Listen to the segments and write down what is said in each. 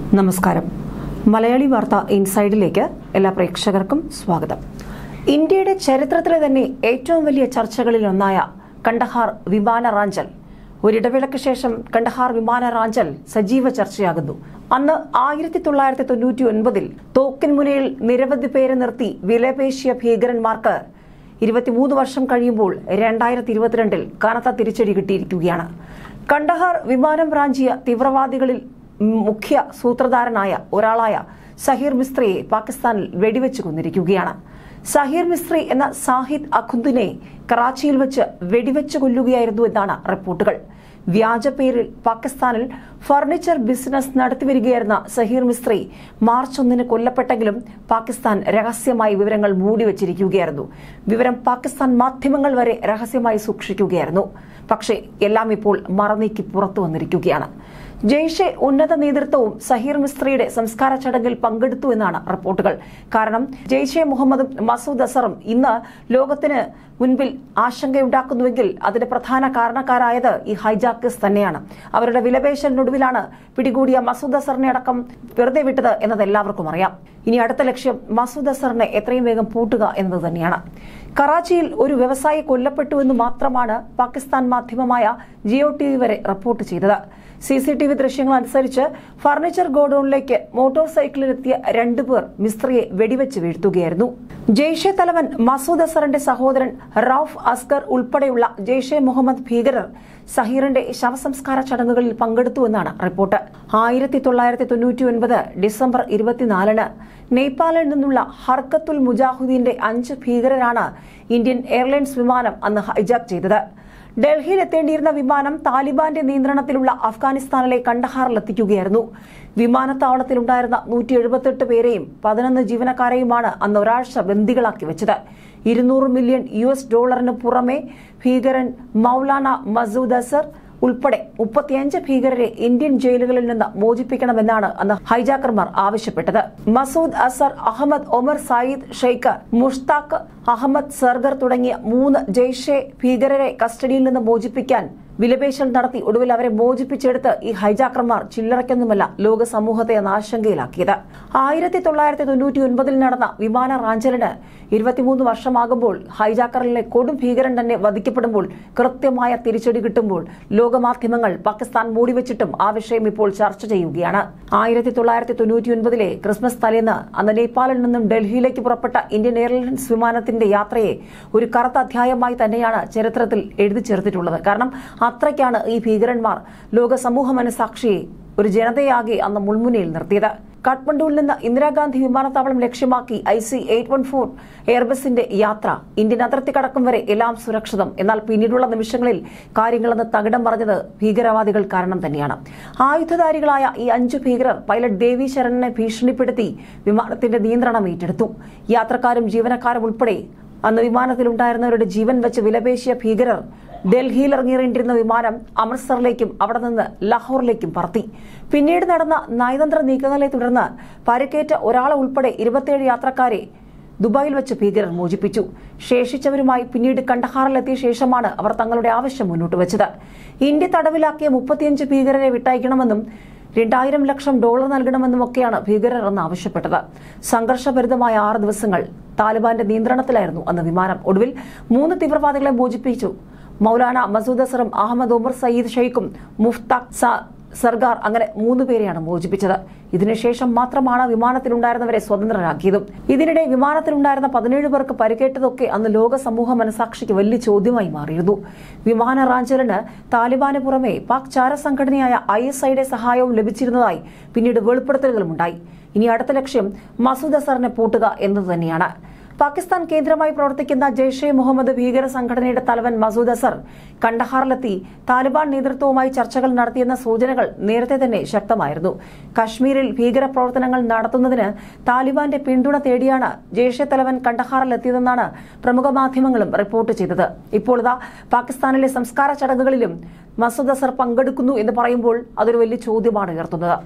നമസ്കാരം മലയാളി വാർത്ത ഇൻസൈഡിലേക്ക് എല്ലാ പ്രേക്ഷകർക്കും സ്വാഗതം ഇന്ത്യയുടെ ചരിത്രത്തിലെ തന്നെ ഏറ്റവും വലിയ ചർച്ചകളിൽ ഒന്നായ കണ്ടഹാർ വിമാന റാഞ്ചൽ ഒരിടവേളയ്ക്ക് ശേഷം കണ്ടഹാർ വിമാന റാഞ്ചൽ സജീവ ചർച്ചയാകുന്നു അന്ന് ആയിരത്തി തൊള്ളായിരത്തി തൊണ്ണൂറ്റി ഒൻപതിൽ തോക്കിൻമുനയിൽ നിരവധി പേരെ നിർത്തി വിലപേശിയ ഭീകരന്മാർക്ക് ഇരുപത്തിമൂന്ന് വർഷം കഴിയുമ്പോൾ രണ്ടായിരത്തി ഇരുപത്തിരണ്ടിൽ കനത്ത തിരിച്ചടി കിട്ടിയിരിക്കുകയാണ് കണ്ടഹാർ വിമാനം റാഞ്ചിയ തീവ്രവാദികളിൽ മുഖ്യ സൂത്രധാരനായ ഒരാളായ സഹീർ മിസ്ത്രിയെ പാകിസ്ഥാനിൽ വെടിവെച്ച് കൊന്നിരിക്കുകയാണ് സഹീർ മിസ്ത്രി എന്ന സാഹിദ് അഖുന്ദിനെ കറാച്ചിയിൽ വെച്ച് വെടിവെച്ച് കൊല്ലുകയായിരുന്നു എന്നാണ് റിപ്പോർട്ടുകൾ വ്യാജ പേരിൽ പാകിസ്ഥാനിൽ ഫർണിച്ചർ ബിസിനസ് നടത്തിവരികയായിരുന്ന സഹീർ മിസ്ത്രി മാർച്ച് ഒന്നിന് കൊല്ലപ്പെട്ടെങ്കിലും പാകിസ്ഥാൻ രഹസ്യമായി വിവരങ്ങൾ മൂടിവച്ചിരിക്കുകയായിരുന്നു വിവരം പാകിസ്ഥാൻ മാധ്യമങ്ങൾ വരെ രഹസ്യമായി സൂക്ഷിക്കുകയായിരുന്നു പക്ഷേ എല്ലാം ഇപ്പോൾ മറനീക്കി പുറത്തു വന്നിരിക്കുകയാണ് ജെയ്ഷെ ഉന്നത നേതൃത്വവും സഹീർ മിസ്ത്രിയുടെ സംസ്കാര ചടങ്ങിൽ പങ്കെടുത്തു എന്നാണ് റിപ്പോർട്ടുകൾ കാരണം ജെയ്ഷെ മുഹമ്മദും മസൂദ് അസറും ഇന്ന് ലോകത്തിന് മുൻപിൽ ആശങ്കയുണ്ടാക്കുന്നുവെങ്കിൽ അതിന് പ്രധാന കാരണക്കാരായത് ഈ ഹൈജാക്കേഴ്സ് തന്നെയാണ് അവരുടെ വിലപേശലിനൊടുവിലാണ് പിടികൂടിയ മസൂദ് അസറിനെ അടക്കം വെറുതെ വിട്ടത് എന്നത് എല്ലാവർക്കും അറിയാം ഇനി അടുത്ത ലക്ഷ്യം മസൂദ് അസറിനെ എത്രയും വേഗം പൂട്ടുക എന്നത് തന്നെയാണ് കറാച്ചിയിൽ ഒരു വ്യവസായി കൊല്ലപ്പെട്ടുവെന്ന് മാത്രമാണ് പാകിസ്ഥാൻ മാധ്യമമായ ജിയോ ടി വി വരെ റിപ്പോർട്ട് ചെയ്തത് സി സി ടി വി ദൃശ്യങ്ങൾ അനുസരിച്ച് ഫർണിച്ചർ ഗോഡൌണിലേക്ക് മോട്ടോർ സൈക്കിളിലെത്തിയ രണ്ടുപേർ മിസ്ത്രിയെ വെടിവെച്ച് വീഴ്ത്തുകയായിരുന്നു ജെയ്ഷെ തലവൻ മസൂദ് അസറിന്റെ സഹോദരൻ റൌഫ് അസ്കർ ഉൾപ്പെടെയുള്ള ജെയ്ഷെ മുഹമ്മദ് ഭീകരർ സഹീറിന്റെ ശവസംസ്കാര ചടങ്ങുകളിൽ പങ്കെടുത്തുവെന്നാണ് റിപ്പോർട്ട് ആയിരത്തി തൊള്ളായിരത്തി തൊണ്ണൂറ്റി ഒൻപത് ഡിസംബർ ഇരുപത്തിനാലിന് നേപ്പാളിൽ നിന്നുള്ള ഹർക്കത്തുൽ മുജാഹുദ്ദീന്റെ അഞ്ച് ഭീകരരാണ് ഇന്ത്യൻ എയർലൈൻസ് വിമാനം അന്ന് ഹൈജാക്ക് ചെയ്തത് ഡൽഹിയിൽ എത്തേണ്ടിയിരുന്ന വിമാനം താലിബാന്റെ നിയന്ത്രണത്തിലുള്ള അഫ്ഗാനിസ്ഥാനിലെ കണ്ടഹാറിലെത്തിക്കുകയായിരുന്നു വിമാനത്താവളത്തിലുണ്ടായിരുന്ന നൂറ്റി എഴുപത്തെട്ട് പേരെയും പതിനൊന്ന് ജീവനക്കാരെയുമാണ് അന്ന് ഒരാഴ്ച ബന്ദികളാക്കി വെച്ചത് ഇരുന്നൂറ് മില്യൺ യു എസ് ഡോളറിന് പുറമെ ഭീകരൻ മൌലാന മസൂദ് അസർ ഉൾപ്പെടെ മുപ്പത്തിയഞ്ച് ഭീകരരെ ഇന്ത്യൻ ജയിലുകളിൽ നിന്ന് മോചിപ്പിക്കണമെന്നാണ് അന്ന് ഹൈജാക്കർമാർ ആവശ്യപ്പെട്ടത് മസൂദ് അസർ അഹമ്മദ് ഒമർ സായിദ് ഷെയ്ഖ് മുഷ്താഖ് അഹമ്മദ് സർഗർ തുടങ്ങിയ മൂന്ന് ജെയ്ഷെ ഭീകരരെ കസ്റ്റഡിയിൽ നിന്ന് മോചിപ്പിക്കാൻ വിലപേശൽ നടത്തി ഒടുവിൽ അവരെ മോചിപ്പിച്ചെടുത്ത് ഈ ഹൈജാക്കർമാർ ചില്ലറയ്ക്കൊന്നുമല്ല ലോക സമൂഹത്തെ അന്ന് ആശങ്കയിലാക്കിയത് ആയിരത്തി തൊള്ളായിരത്തി തൊണ്ണൂറ്റി ഒൻപതിൽ നടന്ന വിമാന റാഞ്ചലിന് ഇരുപത്തിമൂന്ന് വർഷമാകുമ്പോൾ ഹൈജാക്കറിലെ കൊടും ഭീകരൻ തന്നെ വധിക്കപ്പെടുമ്പോൾ കൃത്യമായ തിരിച്ചടി കിട്ടുമ്പോൾ ലോകമാധ്യമങ്ങൾ പാകിസ്ഥാൻ മൂടിവെച്ചിട്ടും ആ വിഷയം ഇപ്പോൾ ചർച്ച ചെയ്യുകയാണ് ആയിരത്തി തൊള്ളായിരത്തി തൊണ്ണൂറ്റി ഒൻപതിലെ ക്രിസ്മസ് തലേന്ന് അന്ന് നേപ്പാളിൽ നിന്നും ഡൽഹിയിലേക്ക് പുറപ്പെട്ട ഇന്ത്യൻ എയർലൈൻസ് വിമാനത്തിന്റെ യാത്രയെ ഒരു കറുത്ത അധ്യായമായി തന്നെയാണ് ചരിത്രത്തിൽ എഴുതി ചേർത്തിട്ടുള്ളത് കാരണം അത്രയ്ക്കാണ് ഈ ഭീകരന്മാർ ലോക സമൂഹ മനസാക്ഷിയെ ഒരു ജനതയാകെ അന്ന് മുൾമുനയിൽ നിർത്തിയത് കാഠ്മണ്ഡുവിൽ നിന്ന് ഇന്ദിരാഗാന്ധി വിമാനത്താവളം ലക്ഷ്യമാക്കി I C eight one four എയർബസിന്റെ യാത്ര ഇന്ത്യൻ അതിർത്തി കടക്കും വരെ എല്ലാം സുരക്ഷിതം എന്നാൽ പിന്നീടുള്ള നിമിഷങ്ങളിൽ കാര്യങ്ങളെന്ന് തകിടം പറഞ്ഞത് ഭീകരവാദികൾ കാരണം തന്നെയാണ് ആയുധധാരികളായ ഈ അഞ്ചു ഭീകരർ പൈലറ്റ് ദേവി ശരണിനെ ഭീഷണിപ്പെടുത്തി വിമാനത്തിന്റെ നിയന്ത്രണം ഏറ്റെടുത്തു യാത്രക്കാരും ജീവനക്കാരും ഉൾപ്പെടെ അന്ന് വിമാനത്തിലുണ്ടായിരുന്നവരുടെ ജീവൻ വെച്ച് വിലപേശിയ ഭീകരർ ഡൽഹിയിൽ ഇറങ്ങിയിറങ്ങിയിരുന്ന വിമാനം അമൃത്സറിലേക്കും അവിടെ നിന്ന് ലാഹോറിലേക്കും പറത്തി പിന്നീട് നടന്ന നയതന്ത്ര നീക്കങ്ങളെ തുടർന്ന് പരിക്കേറ്റ ഒരാളെ ഉൾപ്പെടെ ഇരുപത്തിയേഴ് യാത്രക്കാരെ ദുബായിൽ വെച്ച് ഭീകരർ മോചിപ്പിച്ചു ശേഷിച്ചവരുമായി പിന്നീട് കണ്ടഹാറിലെത്തിയ ശേഷമാണ് അവർ തങ്ങളുടെ ആവശ്യം മുന്നോട്ട് വെച്ചത് ഇന്ത്യ തടവിലാക്കിയ മുപ്പത്തിയഞ്ച് ഭീകരരെ വിട്ടയക്കണമെന്നും രണ്ടായിരം ലക്ഷം ഡോളർ നൽകണമെന്നുമൊക്കെയാണ് ഭീകരർ എന്ന് ആവശ്യപ്പെട്ടത് സംഘർഷഭരിതമായ ആറ് ദിവസങ്ങൾ താലിബാന്റെ നിയന്ത്രണത്തിലായിരുന്നു അന്ന് വിമാനം ഒടുവിൽ മൂന്ന് തീവ്രവാദികളെ മോചിപ്പിച്ചു മൗലാന മസൂദ് അസറും അഹമ്മദ് ഉമർ സയ്യിദ് ഷെയ്ഖും മുഫ്താഖ് സർഗാർ അങ്ങനെ മൂന്ന് പേരെയാണ് മോചിപ്പിച്ചത് ഇതിനുശേഷം മാത്രമാണ് വിമാനത്തിലുണ്ടായിരുന്നവരെ സ്വതന്ത്രരാക്കിയതും ഇതിനിടെ വിമാനത്തിലുണ്ടായിരുന്ന പതിനേഴ് പേർക്ക് പരിക്കേറ്റതൊക്കെ അന്ന് ലോക സമൂഹ മനസാക്ഷിക്ക് വലിയ ചോദ്യമായി മാറിയിരുന്നു വിമാന റാഞ്ചലിന് താലിബാന് പുറമെ പാക് ചാരസംഘടനയായ ഐ എസ് ഐയുടെ സഹായവും ലഭിച്ചിരുന്നതായി പിന്നീട് വെളിപ്പെടുത്തലുകളുമുണ്ടായി ഇനി അടുത്ത ലക്ഷ്യം മസൂദ് അസറിനെ പൂട്ടുക എന്നത് തന്നെയാണ് പാകിസ്ഥാൻ കേന്ദ്രമായി പ്രവർത്തിക്കുന്ന ജെയ്ഷെ മുഹമ്മദ് ഭീകര സംഘടനയുടെ തലവൻ മസൂദ് അസർ കണ്ടഹാറിലെത്തി താലിബാൻ നേതൃത്വവുമായി ചർച്ചകൾ നടത്തിയെന്ന സൂചനകൾ നേരത്തെ തന്നെ ശക്തമായിരുന്നു കശ്മീരിൽ ഭീകര പ്രവർത്തനങ്ങൾ നടത്തുന്നതിന് താലിബാന്റെ പിന്തുണ തേടിയാണ് ജെയ്ഷെ തലവൻ കണ്ടഹാറിലെത്തിയതെന്നാണ് പ്രമുഖ മാധ്യമങ്ങളും റിപ്പോർട്ട് ചെയ്തത് ഇപ്പോൾ ഇതാ പാകിസ്ഥാനിലെ സംസ്കാര ചടങ്ങുകളിലും മസൂദ് അസർ പങ്കെടുക്കുന്നു എന്ന് പറയുമ്പോൾ അതൊരു വലിയ ചോദ്യമാണ് ഉയർത്തുന്നത്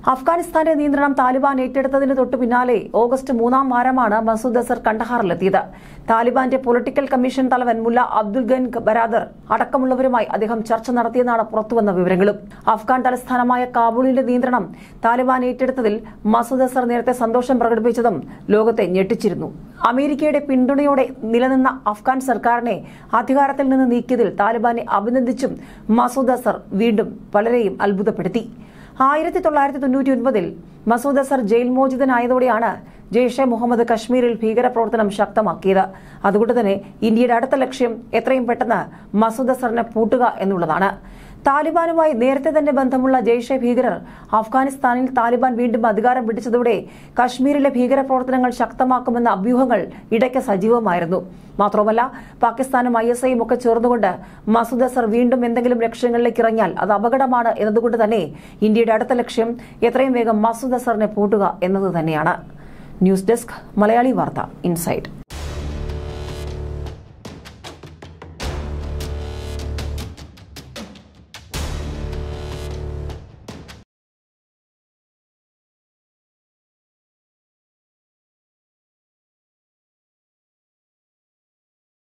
അഫ്ഗാനിസ്ഥാന്റെ നിയന്ത്രണം താലിബാൻ ഏറ്റെടുത്തതിന് തൊട്ടു പിന്നാലെ ഓഗസ്റ്റ് മൂന്നാം വാരമാണ് മസൂദ് അസർ കണ്ടഹാറിലെത്തിയത് താലിബാന്റെ പൊളിറ്റിക്കൽ കമ്മീഷൻ തലവൻ മുല്ല അബ്ദുൽ ഗൻ ബരാദർ അടക്കമുള്ളവരുമായി അദ്ദേഹം ചർച്ച നടത്തിയെന്നാണ് പുറത്തുവന്ന വിവരങ്ങളും അഫ്ഗാൻ തലസ്ഥാനമായ കാബൂളിന്റെ നിയന്ത്രണം താലിബാൻ ഏറ്റെടുത്തതിൽ മസൂദ് അസർ നേരത്തെ സന്തോഷം പ്രകടിപ്പിച്ചതും ലോകത്തെ ഞെട്ടിച്ചിരുന്നു അമേരിക്കയുടെ പിന്തുണയോടെ നിലനിന്ന അഫ്ഗാൻ സർക്കാരിനെ അധികാരത്തിൽ നിന്ന് നീക്കിയതിൽ താലിബാനെ അഭിനന്ദിച്ചും മസൂദ് അസർ വീണ്ടും പലരെയും അത്ഭുതപ്പെടുത്തി ആയിരത്തി തൊള്ളായിരത്തി തൊണ്ണൂറ്റി ഒൻപതിൽ മസൂദ് അസർ ജയിൽ മോചിതനായതോടെയാണ് ജെയ്ഷെ മുഹമ്മദ് കശ്മീരിൽ ഭീകരപ്രവർത്തനം ശക്തമാക്കിയത് അതുകൊണ്ട് തന്നെ ഇന്ത്യയുടെ അടുത്ത ലക്ഷ്യം എത്രയും പെട്ടെന്ന് മസൂദ് അസറിനെ പൂട്ടുക എന്നുള്ളതാണ് താലിബാനുമായി നേരത്തെ തന്നെ ബന്ധമുള്ള ജെയ്ഷെ ഭീകരർ അഫ്ഗാനിസ്ഥാനിൽ താലിബാൻ വീണ്ടും അധികാരം പിടിച്ചതോടെ കശ്മീരിലെ ഭീകരപ്രവർത്തനങ്ങൾ ശക്തമാക്കുമെന്ന അഭ്യൂഹങ്ങൾ ഇടയ്ക്ക് സജീവമായിരുന്നു മാത്രമല്ല പാകിസ്ഥാനും ഐ എസ് ഐയും ഒക്കെ ചേർന്നുകൊണ്ട് മസൂദ് അസർ വീണ്ടും എന്തെങ്കിലും ലക്ഷ്യങ്ങളിലേക്ക് ഇറങ്ങിയാൽ അത് അപകടമാണ് എന്നതുകൊണ്ട് തന്നെ ഇന്ത്യയുടെ അടുത്ത ലക്ഷ്യം എത്രയും വേഗം മസൂദ് അസറിനെ പൂട്ടുക എന്നത് തന്നെയാണ് ന്യൂസ് ഡെസ്ക് മലയാളി വാർത്ത ഇൻസൈഡ്